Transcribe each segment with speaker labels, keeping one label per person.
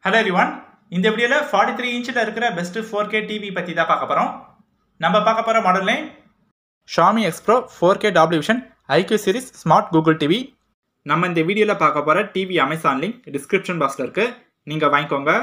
Speaker 1: hello everyone இந்த வீடியோவில் forty three இன்ச்சில் இருக்கிற பெஸ்ட் ஃபோர் கே டிவி பற்றி தான் பார்க்க போகிறோம் நம்ம பார்க்க போகிற model name Xiaomi X Pro four K Dolby Vision IQ series smart Google TV நம்ம இந்த வீடியோவில் பார்க்க போகிற டிவி அமேசான் லிங்க் டிஸ்கிரிப்ஷன் பாக்ஸில் இருக்குது நீங்கள் வாங்கிக்கோங்க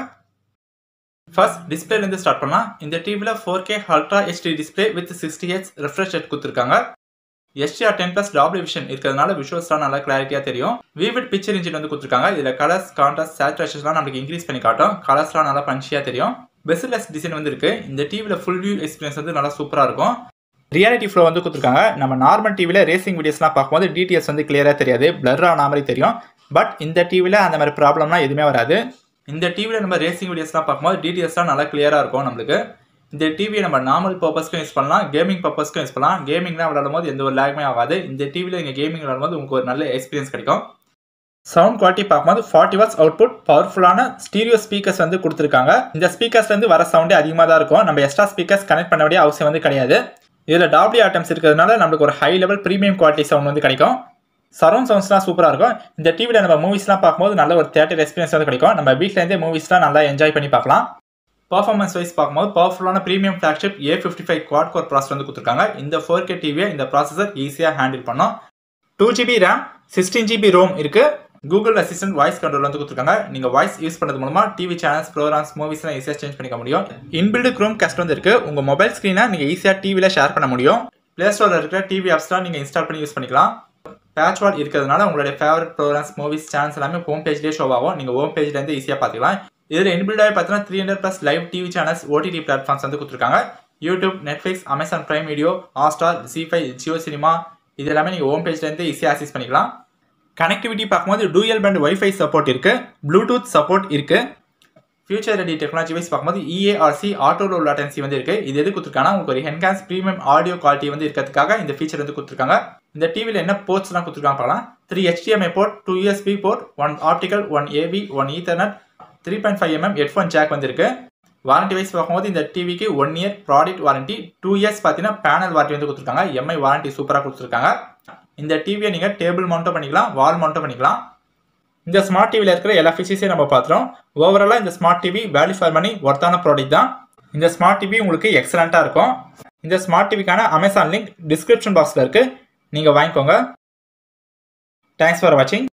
Speaker 1: ஃபர்ஸ்ட் டிஸ்பிளேலேருந்து ஸ்டார்ட் பண்ணலாம் இந்த டிவியில் four K ultra HD display with sixty H refresh rate கொடுத்துருக்காங்க எஸ்டிஆர் டென் ப்ளஸ் டாப்ளி விஷன் இருக்கிறதுனால விஷுவல்ஸ்லாம் நல்லா கிளாரிட்டியாக தெரியும் விவிட் பிக்சர் இன்ஜின் வந்து கொடுத்துருக்காங்க இதில் கலர்ஸ் கான்ட்ராஸ்ட் சேச்சுரேஷன்ஸ்லாம் நமக்கு இன்க்ரீஸ் பண்ணி காட்டும் கலர்ஸ்லாம் நல்லா பஞ்சியாக தெரியும் பெஸ்ட்லெஸ் டிசைன் வந்து இருக்கு இந்த டிவியில் ஃபுல் வியூ எக்ஸ்பீரியன்ஸ் வந்து நல்லா சூப்பராக இருக்கும் ரியாலிட்டி ஃப்ளோ வந்து கொடுத்துருக்காங்க நம்ம நார்மல் டிவியில் ரேசிங் வீடியோஸ்லாம் பார்க்கும்போது டிடிஎஸ் வந்து கிளியராக தெரியாது பிளர் ஆன மாதிரி தெரியும் பட் இந்த டிவியில் அந்த மாதிரி ப்ராப்ளம்லாம் எதுவுமே வராது இந்த டிவியில் நம்ம ரேசிங் வீடியோஸ்லாம் பார்க்கும்போது டிடிஎஸ்லாம் நல்லா கிளியராக இருக்கும் நம்மளுக்கு இந்த டிவியை நம்ம நார்மல் பர்பஸ்க்கும் யூஸ் பண்ணலாம் கேமிங் பர்பஸ்க்கும் யூஸ் பண்ணலாம் கேமிங்லாம் விளையாடும் போது எந்த ஒரு லேக்மே ஆகாது இந்த டிவியில் நீங்கள் கேமிங் விளையாடும் போது உங்களுக்கு ஒரு நல்ல எக்ஸ்பீரியன்ஸ் கிடைக்கும் சவுண்ட் குவாலிட்டி பார்க்கும்போது ஃபார்ட்டி வாட்ஸ் அவுட்புட் பவர்ஃபுல்லான ஸ்டீரியோ ஸ்பீக்கர்ஸ் வந்து கொடுத்துருக்காங்க இந்த ஸ்பீக்கர்ஸ்லேருந்து வர சவுண்டே அதிகமாக தான் இருக்கும் நம்ம எக்ஸ்ட்ரா ஸ்பீக்கர்ஸ் கனெக்ட் பண்ண வேண்டிய அவசியம் வந்து கிடையாது இதில் டாப்லி ஆட்டம்ஸ் இருக்கிறதுனால நம்மளுக்கு ஒரு high level premium quality sound வந்து கிடைக்கும் சரௌண்ட் சவுண்ட்ஸ்லாம் சூப்பராக இருக்கும் இந்த டிவியில் நம்ம மூவிஸ்லாம் பார்க்கும்போது நல்ல ஒரு தேட்டர் எக்ஸ்பீரியன்ஸ் வந்து கிடைக்கும் நம்ம வீட்டிலேருந்தே மூவிஸ்லாம் நல்லா என்ஜாய் பண்ணி பார்க்கலாம் பர்ஃபார்மன்ஸ் வைஸ் பார்க்கும்போது பவர்ஃபுல்லான premium flagship A fifty five quad core process வந்து கொடுத்துருக்காங்க இந்த ஃபோர் கே டிவியை இந்த ப்ராசஸர் ஈஸியாக ஹேண்டில் பண்ணும் two GB RAM sixteen GB ROM இருக்கு கூகுள் அசிஸ்டன்ட் வாய்ஸ் கண்ட்ரோல் வந்து கொடுத்துருக்காங்க நீங்கள் வாய்ஸ் யூஸ் பண்ணுறது மூலமா டிவி சேனல்ஸ் ப்ரோக்ராம்ஸ் மூவிஸ்லாம் ஈஸியாக சேஞ்ச் பண்ணிக்க முடியும் இன்பில்டு க்ரோம் கேஸ்ட் வந்து இருக்கு உங்கள் மொபைல் ஸ்க்ரீனை நீங்கள் ஈஸியாக டிவியில் ஷேர் பண்ண முடியும் ப்ளே ஸ்டோரில் இருக்கிற டிவி ஆப்ஸ்லாம் நீங்கள் இன்ஸ்டால் பண்ணி யூஸ் பண்ணிக்கலாம் பேட்ச் வால் இருக்கிறதுனால உங்களுடைய ஃபேவரட் ப்ரோக்ராம்ஸ் மூவிஸ் சேனல்ஸ் எல்லாமே ஹோம் பேஜ்லேயே ஷோ ஆகும் நீங்கள் ஹோம் பேஜ்லேருந்து ஈஸியாக பார்த்துக்கலாம் இதில் இன்பில்டாக பார்த்தீங்கன்னா three hundred plus live TV channels OTT platforms வந்து கொடுத்துருக்காங்க YouTube Netflix Amazon Prime video Hotstar Zee five Jio cinema இது எல்லாமே நீங்கள் ஹோம் பேஜ்லேருந்து ஈஸியாக ஆக்சஸ் பண்ணிக்கலாம் கனெக்டிவிட்டி பார்க்கும்போது டூயல் பேண்ட் ஒய்ஃபை சப்போர்ட் இருக்குது ப்ளூடூத் சப்போர்ட் இருக்குது ஃபியூச்சர் ரெடி டெக்னாலஜி வைஸ் பார்க்கும்போது இஏஆர்சி ஆட்டோ லோ லாட்டன்சி வந்து இருக்குது இது எது கொடுத்துருக்காங்கன்னா உங்களுக்கு ஒரு என்ஹான்ஸ் ப்ரீமியம் ஆடியோ குவாலிட்டி வந்து இருக்கிறதுக்காக இந்த ஃபீச்சர் வந்து கொடுத்துருக்காங்க இந்த டிவியில் என்ன போர்ட்ஸ்லாம் கொடுத்துருக்காங்க பார்க்கலாம் three HDMI port two USB port one optical one AV one Ethernet three point five mm headphone jack வந்துருக்கு வாரண்டி வைஸ் பார்க்கும்போது இந்த டிவிக்கு one year product warranty two years பார்த்தீங்கன்னா பேனல் வாரண்டி வந்து கொடுத்துருக்காங்க எம்ஐ வாரண்டி சூப்பராக கொடுத்துருக்காங்க இந்த டிவியை நீங்கள் டேபிள் மவுண்ட்டும் பண்ணிக்கலாம் வால் மவுண்ட்டும் பண்ணிக்கலாம் இந்த ஸ்மார்ட் டிவியில் இருக்கிற எல்லா ஃபீச்சர்ஸையும் நம்ம பார்த்துறோம் ஓவராலாக இந்த smart TV value for money ஒர்த்தான ப்ராடக்ட் தான் இந்த ஸ்மார்ட் டிவி உங்களுக்கு எக்ஸலண்ட்டாக இருக்கும் இந்த ஸ்மார்ட் டிவிக்கான அமேசான் லிங்க் டிஸ்கிரிப்ஷன் பாக்ஸில் இருக்குது நீங்கள் வாங்கிக்கோங்க தேங்க்ஸ் ஃபார் வாட்சிங்